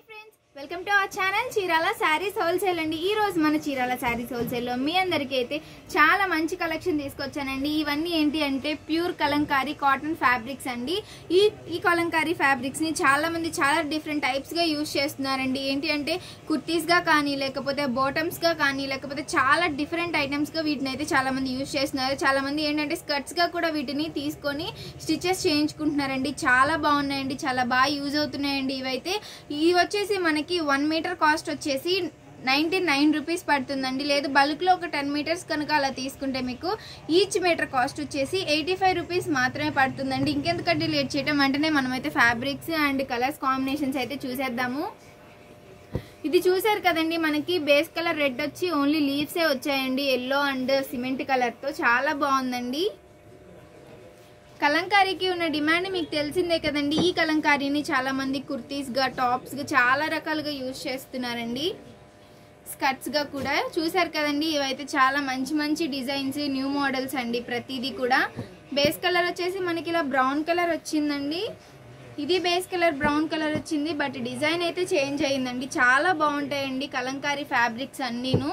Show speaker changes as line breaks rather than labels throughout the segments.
friends welcome to our channel Chirala sarees wholesale అండి ఈ రోజు మన చీరాల శారీస్ హోల్సేల్లో మీ అందరికీ అయితే చాలా మంచి కలెక్షన్ తీసుకొచ్చానండి ఇవన్నీ ఏంటి అంటే ప్యూర్ కలంకారీ కాటన్ ఫ్యాబ్రిక్స్ అండి ఈ ఈ కలంకారీ ఫ్యాబ్రిక్స్ ని చాలా మంది చాలా డిఫరెంట్ టైప్స్ గా యూజ్ చేస్తున్నారండి ఏంటి అంటే కుర్తీస్ గా కానీ లేకపోతే బాటమ్స్ గా కానీ లేకపోతే చాలా డిఫరెంట్ ఐటమ్స్ గా వీటిని అయితే చాలా మంది యూజ్ చేస్తున్నారు చాలా మంది ఏంటంటే స్కర్ట్స్ గా కూడా వీటిని తీసుకొని స్టిచెస్ చేయించుకుంటున్నారండి చాలా బాగున్నాయండి చాలా బాగా యూజ్ అవుతున్నాయండి ఇవైతే ఇవి వచ్చేసి మనకి వన్ మీటర్ కాస్ట్ వచ్చేసి నైంటీ నైన్ రూపీస్ పడుతుందండి లేదు బల్క్లో ఒక టెన్ మీటర్స్ కనుక అలా తీసుకుంటే మీకు ఈచ్ మీటర్ కాస్ట్ వచ్చేసి ఎయిటీ ఫైవ్ రూపీస్ మాత్రమే పడుతుందండి ఇంకెందుకంటే లేట్ చేయడం వెంటనే మనమైతే ఫ్యాబ్రిక్స్ అండ్ కలర్స్ కాంబినేషన్స్ అయితే చూసేద్దాము ఇది చూసారు కదండి మనకి బేస్ కలర్ రెడ్ వచ్చి ఓన్లీ లీవ్సే వచ్చాయండి ఎల్లో అండ్ సిమెంట్ కలర్తో చాలా బాగుందండి కలంకారీకి ఉన్న డిమాండ్ మీకు తెలిసిందే కదండి ఈ కలంకారీని చాలా మంది కుర్తీస్గా టాప్స్గా చాలా రకాలుగా యూజ్ చేస్తున్నారండి స్కర్ట్స్గా కూడా చూసారు కదండి ఇవైతే చాలా మంచి మంచి డిజైన్స్ న్యూ మోడల్స్ అండి ప్రతిదీ కూడా బేస్ కలర్ వచ్చేసి మనకి ఇలా బ్రౌన్ కలర్ వచ్చిందండి ఇది బేస్ కలర్ బ్రౌన్ కలర్ వచ్చింది బట్ డిజైన్ అయితే చేంజ్ అయ్యిందండి చాలా బాగుంటాయండి కలంకారీ ఫ్యాబ్రిక్స్ అన్నీను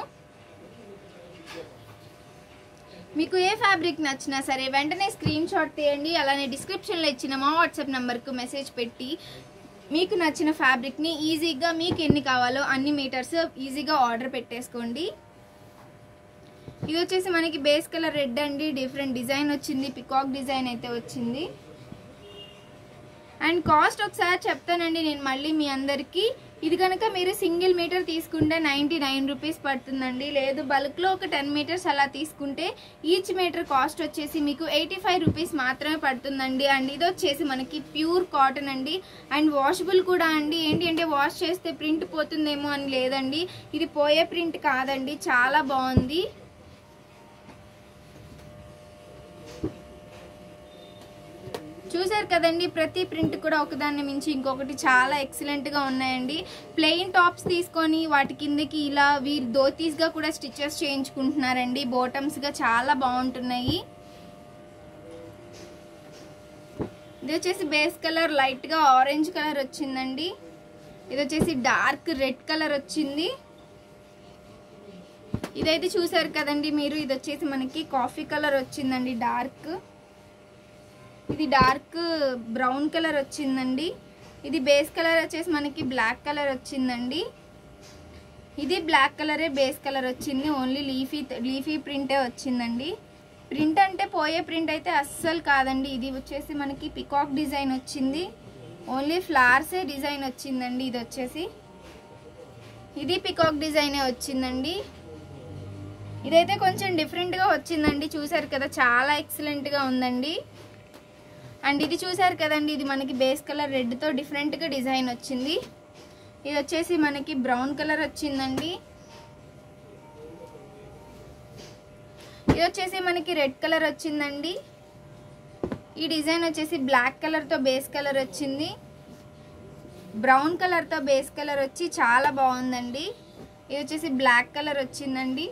మీకు ఏ ఫ్యాబ్రిక్ నచ్చినా సరే వెంటనే స్క్రీన్ షాట్ తీయండి అలానే డిస్క్రిప్షన్లో ఇచ్చిన మా వాట్సాప్ నెంబర్కు మెసేజ్ పెట్టి మీకు నచ్చిన ఫ్యాబ్రిక్ని ఈజీగా మీకు ఎన్ని కావాలో అన్ని మీటర్స్ ఈజీగా ఆర్డర్ పెట్టేసుకోండి ఇది వచ్చేసి మనకి బేస్ కలర్ రెడ్ అండి డిఫరెంట్ డిజైన్ వచ్చింది పికాక్ డిజైన్ అయితే వచ్చింది అండ్ కాస్ట్ ఒకసారి చెప్తానండి నేను మళ్ళీ మీ అందరికీ ఇది కనుక మీరు సింగిల్ మీటర్ తీసుకుంటే నైంటీ నైన్ రూపీస్ పడుతుందండి లేదు బల్క్లో ఒక టెన్ మీటర్స్ అలా తీసుకుంటే ఈచ్ మీటర్ కాస్ట్ వచ్చేసి మీకు ఎయిటీ ఫైవ్ రూపీస్ మాత్రమే పడుతుందండి అండ్ ఇది వచ్చేసి మనకి ప్యూర్ కాటన్ అండి అండ్ వాషబుల్ కూడా అండి ఏంటి అంటే వాష్ చేస్తే ప్రింట్ పోతుందేమో అని లేదండి ఇది పోయే ప్రింట్ కాదండి చాలా బాగుంది చూసారు కదండి ప్రతి ప్రింట్ కూడా ఒకదాన్ని మించి ఇంకొకటి చాలా ఎక్సలెంట్గా ఉన్నాయండి ప్లెయిన్ టాప్స్ తీసుకొని వాటి కిందకి ఇలా వీరు ధోతీస్గా కూడా స్టిచెస్ చేయించుకుంటున్నారండి బాటమ్స్గా చాలా బాగుంటున్నాయి ఇది వచ్చేసి బేస్ కలర్ లైట్గా ఆరెంజ్ కలర్ వచ్చిందండి ఇది వచ్చేసి డార్క్ రెడ్ కలర్ వచ్చింది ఇదైతే చూసారు కదండి మీరు ఇది వచ్చేసి మనకి కాఫీ కలర్ వచ్చిందండి డార్క్ ఇది డార్క్ బ్రౌన్ కలర్ వచ్చిందండి ఇది బేస్ కలర్ వచ్చేసి మనకి బ్లాక్ కలర్ వచ్చిందండి ఇది బ్లాక్ కలరే బేస్ కలర్ వచ్చింది ఓన్లీ లీఫీ లీఫీ ప్రింటే వచ్చిందండి ప్రింట్ అంటే పోయే ప్రింట్ అయితే అస్సలు కాదండి ఇది వచ్చేసి మనకి పికాక్ డిజైన్ వచ్చింది ఓన్లీ ఫ్లవర్సే డిజైన్ వచ్చిందండి ఇది వచ్చేసి ఇది పికాక్ డిజైనే వచ్చిందండి ఇదైతే కొంచెం డిఫరెంట్గా వచ్చిందండి చూసారు కదా చాలా ఎక్సలెంట్గా ఉందండి అండ్ ఇది చూసారు కదండి ఇది మనకి బేస్ కలర్ రెడ్తో డిఫరెంట్గా డిజైన్ వచ్చింది ఇది వచ్చేసి మనకి బ్రౌన్ కలర్ వచ్చిందండి ఇది వచ్చేసి మనకి రెడ్ కలర్ వచ్చిందండి ఈ డిజైన్ వచ్చేసి బ్లాక్ కలర్తో బేస్ కలర్ వచ్చింది బ్రౌన్ కలర్తో బేస్ కలర్ వచ్చి చాలా బాగుందండి ఇది వచ్చేసి బ్లాక్ కలర్ వచ్చిందండి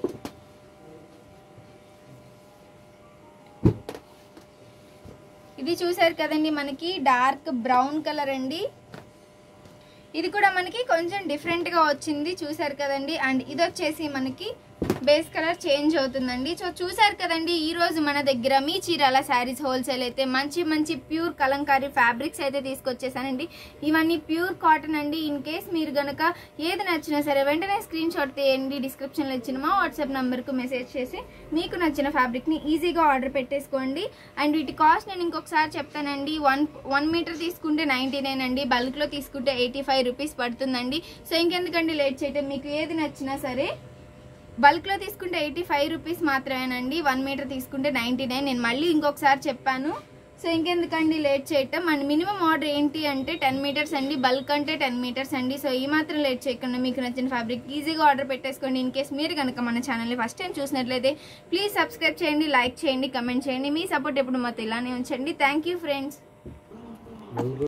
ఇది చూసారు కదండి మనకి డార్క్ బ్రౌన్ కలర్ అండి ఇది కూడా మనకి కొంచెం డిఫరెంట్గా వచ్చింది చూసారు కదండి అండ్ ఇది వచ్చేసి మనకి బేస్ కలర్ చేంజ్ అవుతుందండి సో చూసారు కదండి ఈ రోజు మన దగ్గర మీ చీరాల శారీస్ హోల్సేల్ అయితే మంచి మంచి ప్యూర్ కలంకారీ ఫ్యాబ్రిక్స్ అయితే తీసుకొచ్చేసానండి ఇవన్నీ ప్యూర్ కాటన్ అండి ఇన్ కేస్ మీరు గనక ఏది నచ్చినా సరే వెంటనే స్క్రీన్ షాట్ తీయండి డిస్క్రిప్షన్లో ఇచ్చిన మా వాట్సాప్ నెంబర్కు మెసేజ్ చేసి మీకు నచ్చిన ఫ్యాబ్రిక్ని ఈజీగా ఆర్డర్ పెట్టేసుకోండి అండ్ వీటి కాస్ట్ నేను ఇంకొకసారి చెప్తానండి వన్ వన్ మీటర్ తీసుకుంటే నైంటీ నైన్ అండి బల్క్లో తీసుకుంటే ఎయిటీ ఫైవ్ రూపీస్ పడుతుందండి సో ఇంకెందుకండి లేట్ చేయటం మీకు ఏది నచ్చినా సరే బల్క్లో తీసుకుంటే ఎయిటీ ఫైవ్ రూపీస్ మాత్రమేనండి వన్ మీటర్ తీసుకుంటే నైంటీ నైన్ నేను మళ్ళీ ఇంకొకసారి చెప్పాను సో ఇంకెందుకండి లేట్ చేయటం అండ్ మినిమం ఆర్డర్ ఏంటి అంటే టెన్ మీటర్స్ అండి బల్క్ అంటే టెన్ మీటర్స్ అండి సో ఈ మాత్రం లేట్ చేయకుండా మీకు నచ్చిన ఫ్యాబ్రిక్ ఈజీగా ఆర్డర్ పెట్టేసుకోండి ఇన్ కేస్ మీరు కనుక మన ఛానల్ని ఫస్ట్ టైం చూసినట్లయితే ప్లీజ్ సబ్స్క్రైబ్ చేయండి లైక్ చేయండి కమెంట్ చేయండి మీ సపోర్ట్ ఎప్పుడు మాతో ఇలానే ఉంచండి థ్యాంక్ యూ ఫ్రెండ్స్